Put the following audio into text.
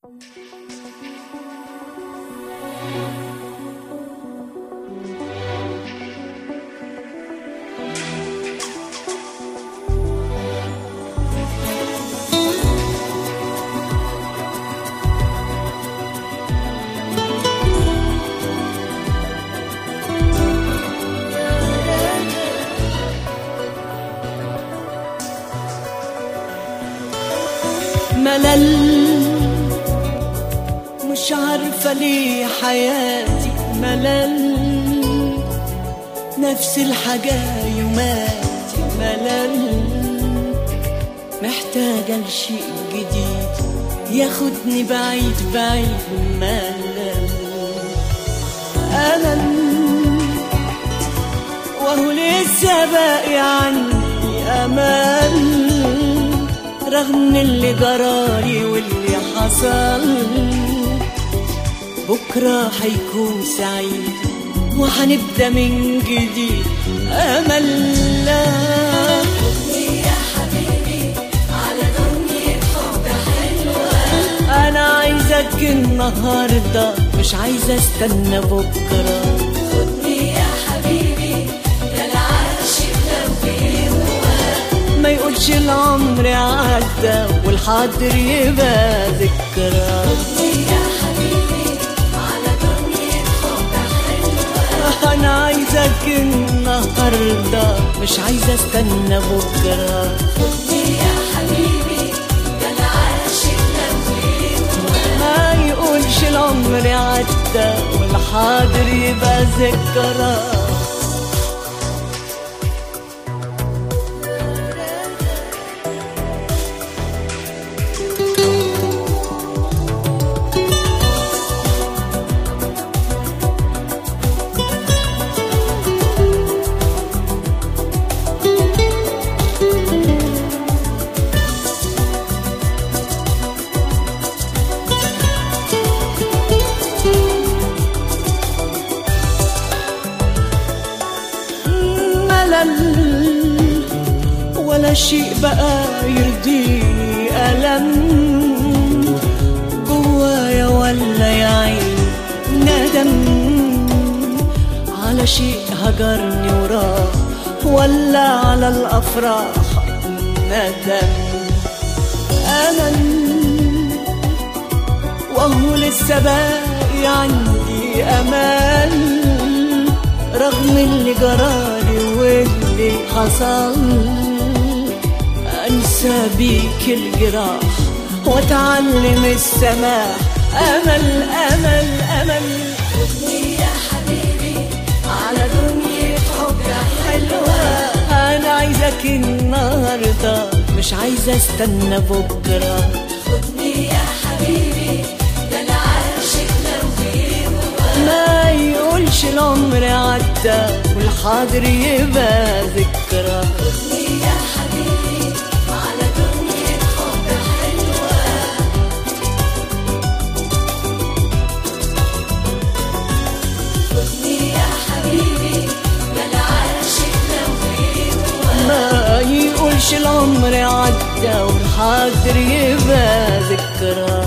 ملل مش عارفة ليه حياتي ملل نفس الحاجة يوماتي ملل محتاجة لشيء جديد ياخدني بعيد بعيد ملل ألم وهو لسه باقي عندي أمل رغم اللي جرالي واللي حصل بكرة هيكون سعيد وهنبدأ من جديد أمل لا يا حبيبي على دنيا حب حلوة أنا عايزك النهاردة مش عايزة استنى بكرة خدني يا حبيبي ده العرش لو ما يقولش العمر عدى والحاضر يبقى ذكرى خدني يا حبيبي على دنيا حب حلوة أنا عايزك النهاردة مش عايزة استنى بكرة خدني يا حبيبي ده العرش لو ما يقولش العمر عدى والحاضر يبقى ذكرى ملل ولا شيء بقى يرضيني ألم جوايا ولا يا عين ندم على شيء هجرني وراه ولا على الأفراح ندم أمل وهو لسه باقي عندي امل رغم اللي جرالي واللي حصل انسى بيك الجراح واتعلم السماح امل امل امل خدني يا حبيبي على دنيا حب حلوة انا عايزك النهارده مش عايزه استنى بكره خدني يا حبيبي ده العرش لو ما يقولش العمر عدى والحاضر يبقى ذكرى خدني يا حبيبي على دنيا حب حلوة خدني يا حبيبي ده العرش لو ما يقولش العمر عدى والحاضر يبقى ذكرى